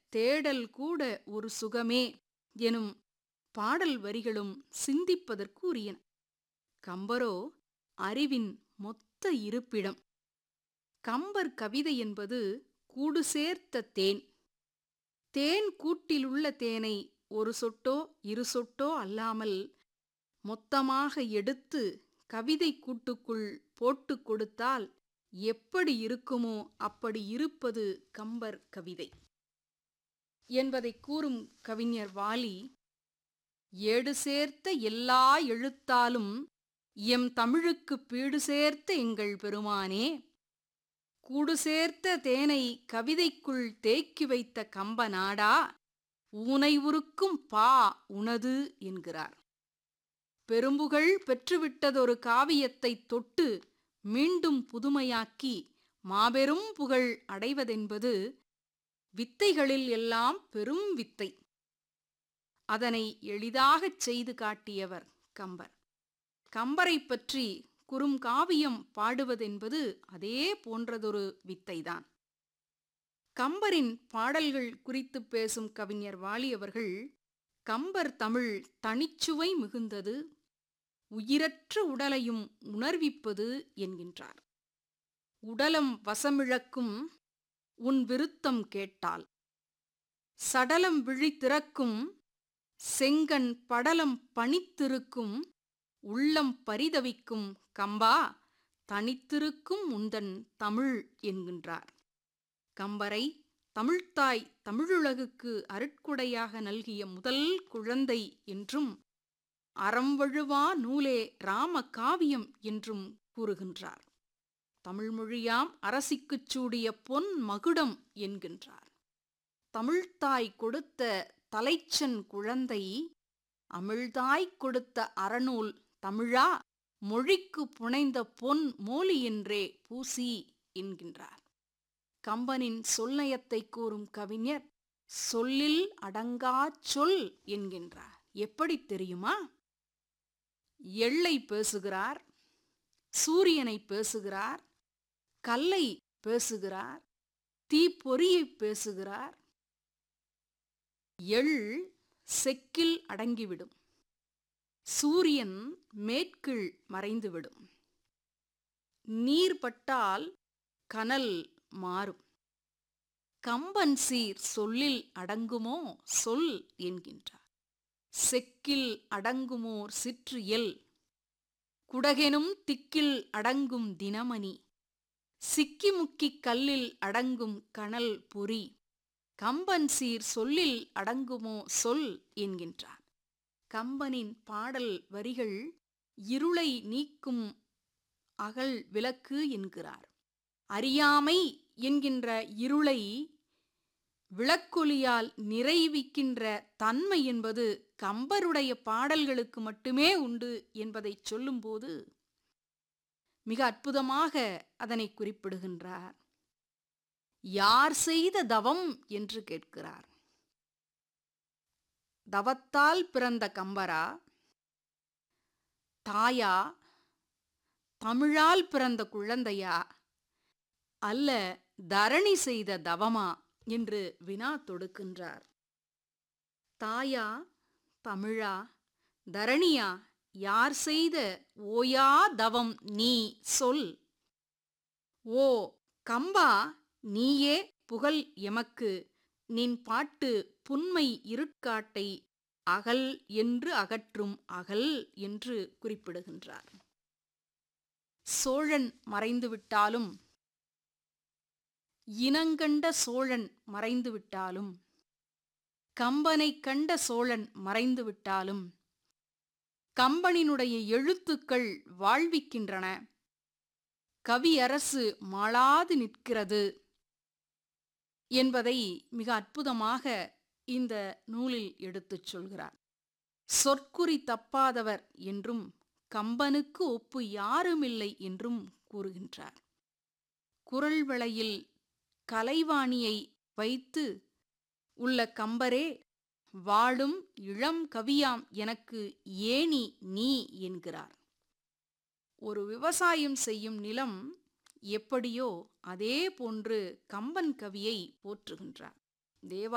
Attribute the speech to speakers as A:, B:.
A: தேடல் கூட ஒரு சுகமே எனும் பாடல் வரிகளும் சிந்திப்பதற்கு உரியன கம்பரோ அறிவின் மொத்த இருப்பிடம் கம்பர் கவிதை என்பது கூடு சேர்த்த தேன் தேன் கூட்டிலுள்ள தேனை ஒரு சொட்டோ இரு சொட்டோ அல்லாமல் மொத்தமாக எடுத்து கவிதை கூட்டுக்குள் போட்டுக் கொடுத்தால் எப்படி இருக்குமோ அப்படி இருப்பது கம்பர் கவிதை என்பதை கூறும் கவிஞர் வாலி ஏடு சேர்த்த எல்லா எழுத்தாலும் எம் தமிழுக்குப் பீடு சேர்த்த எங்கள் பெருமானே கூடு சேர்த்த தேனை கவிதைக்குள் தேக்கி வைத்த கம்ப நாடா ஊனை உருக்கும் பா உனது என்கிறார் பெரும்புகழ் பெற்றுவிட்டதொரு காவியத்தை தொட்டு மீண்டும் புதுமையாக்கி மாபெரும் புகழ் அடைவதென்பது வித்தைகளில் எல்லாம் பெரும் வித்தை அதனை எளிதாகச் செய்து காட்டியவர் கம்பர் கம்பரைப் பற்றி குறுங்காவியம் பாடுவதென்பது அதே போன்றதொரு வித்தைதான் கம்பரின் பாடல்கள் குறித்து பேசும் கவிஞர் வாலி அவர்கள் கம்பர் தமிழ் தனிச்சுவை மிகுந்தது உயிரற்ற உடலையும் உணர்விப்பது என்கின்றார் உடலம் வசமிழக்கும் உன் விருத்தம் கேட்டால் சடலம் விழி திறக்கும் செங்கன் படலம் பணித்திருக்கும் உள்ளம் பரிதவிக்கும் கம்பா தனித்திருக்கும் உந்தன் தமிழ் என்கின்றார் கம்பரை தமிழ்த்தாய் தமிழுலகுக்கு அருட்குடையாக நல்கிய முதல் குழந்தை என்றும் அறம்வழுவா நூலே ராம காவியம் என்றும் கூறுகின்றார் தமிழ்மொழியாம் அரசிக்குச் சூடிய பொன் மகுடம் என்கின்றார் தமிழ்த்தாய் கொடுத்த தலைச்சன் குழந்தை அமிழ்தாய் கொடுத்த அறநூல் தமிழா மொழிக்கு புனைந்த பொன் மோலி என்றே பூசி என்கின்றார் கம்பனின் சொல்நயத்தை கூறும் கவிஞர் சொல்லில் அடங்கா சொல் என்கின்றார் எப்படி தெரியுமா எள்ளை பேசுகிறார் சூரியனை பேசுகிறார் கல்லை பேசுகிறார் தீப்பொறியை பேசுகிறார் எள் செக்கில் அடங்கிவிடும் சூரியன் மேற்கில் மறைந்துவிடும் நீர் பட்டால் கனல் மாறும் கம்பன் சீர் சொல்லில் அடங்குமோ சொல் என்கின்றார் செக்கில் அடங்குமோர் சிற்று எல் குடகெனும் திக்கில் அடங்கும் தினமணி சிக்கி முக்கிக் கல்லில் அடங்கும் கனல் பொறி கம்பன் சீர் சொல்லில் அடங்குமோ சொல் என்கின்றார் கம்பனின் பாடல் வரிகள் இருளை நீக்கும் அகல் விளக்கு என்கிறார் அறியாமை என்கின்ற இருளை விளக்கொலியால் நிறைவிக்கின்ற தன்மை என்பது கம்பருடைய பாடல்களுக்கு மட்டுமே உண்டு என்பதை சொல்லும்போது மிக அற்புதமாக அதனை குறிப்பிடுகின்றார் யார் செய்த தவம் என்று கேட்கிறார் தவத்தால் பிறந்த கம்பரா தாயா தமிழால் பிறந்த குழந்தையா அல்ல தரணி செய்த தவமா என்று வினா தொடுக்கின்றார் தாயா தமிழா தரணியா யார் செய்த ஓயா தவம் நீ சொல் ஓ கம்பா நீயே புகழ் எமக்கு நின் பாட்டு புன்மை இருட்காட்டை அகல் என்று அகற்றும் அகல் என்று குறிப்பிடுகின்றார் சோழன் மறைந்துவிட்டாலும் இனங்கண்ட சோழன் மறைந்துவிட்டாலும் கம்பனை கண்ட சோழன் மறைந்துவிட்டாலும் கம்பனினுடைய எழுத்துக்கள் வாழ்விக்கின்றன கவியரசு மாளாது நிற்கிறது என்பதை மிக அற்புதமாக இந்த நூலில் எடுத்துச் சொல்கிறார் சொற்குறி தப்பாதவர் என்றும் கம்பனுக்கு ஒப்பு யாருமில்லை என்றும் கூறுகின்றார் குரல் வளையில் கலைவாணியை வைத்து உள்ள கம்பரே வாழும் இளம் கவியாம் எனக்கு ஏனி நீ என்கிறார் ஒரு விவசாயம் செய்யும் நிலம் எப்படியோ அதே போன்று கம்பன் கவியை போற்றுகின்றார் தேவா